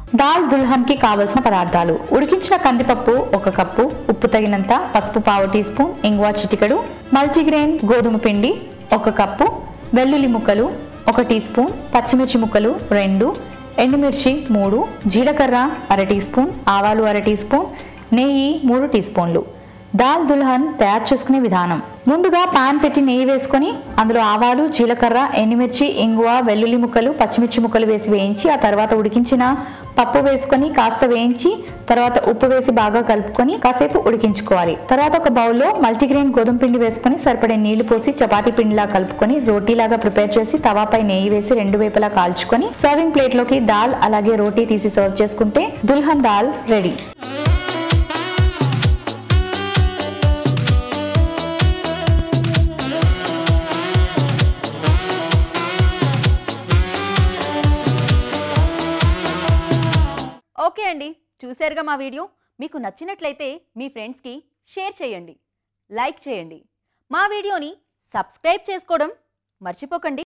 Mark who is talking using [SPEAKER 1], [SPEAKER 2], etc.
[SPEAKER 1] దాల్ దుల్హన్ కి కావలసిన పదార్థాలు ఉడికించిన కందిపప్పు ఒక కప్పు ఉప్పు తగినంత పసుపు పావు టీ స్పూన్ ఇంగువ చిటికెడు మల్టీగ్రెయిన్ గోధుమ పిండి ఒక కప్పు వెల్లుల్లి ముక్కలు ఒక టీ స్పూన్ పచ్చిమిర్చి ముక్కలు రెండు ఎండుమిర్చి మూడు జీలకర్ర అర టీ స్పూన్ ఆవాలు అర టీ స్పూన్ నెయ్యి మూడు టీ స్పూన్లు దాల్ దుల్హన్ తయారు చేసుకునే విధానం ముందుగా పాన్ పెట్టి నెయ్యి వేసుకొని అందులో ఆవాలు జీలకర్ర ఎండుమిర్చి ఇంగువ వెల్లుల్లి ముక్కలు పచ్చిమిర్చి ముక్కలు వేసి వేయించి ఆ తర్వాత ఉడికించిన పప్పు వేసుకొని కాస్త వేయించి తర్వాత ఉప్పు వేసి బాగా కలుపుకొని కాసేపు ఉడికించుకోవాలి తర్వాత ఒక బౌల్లో మల్టీగ్రెయిన్ గోధుమ పిండి వేసుకొని సరిపడే నీళ్లు పోసి చపాతీ పిండిలా కలుపుకొని రోటీలాగా ప్రిపేర్ చేసి తవాపై నెయ్యి వేసి రెండు వైపులా కాల్చుకొని సర్వింగ్ ప్లేట్లోకి దాల్ అలాగే రోటీ తీసి సర్వ్ చేసుకుంటే దుల్హన్ దాల్ రెడీ
[SPEAKER 2] ఓకే అండి చూశారుగా మా వీడియో మీకు నచ్చినట్లయితే మీ ఫ్రెండ్స్కి షేర్ చేయండి లైక్ చేయండి మా వీడియోని సబ్స్క్రైబ్ చేసుకోవడం మర్చిపోకండి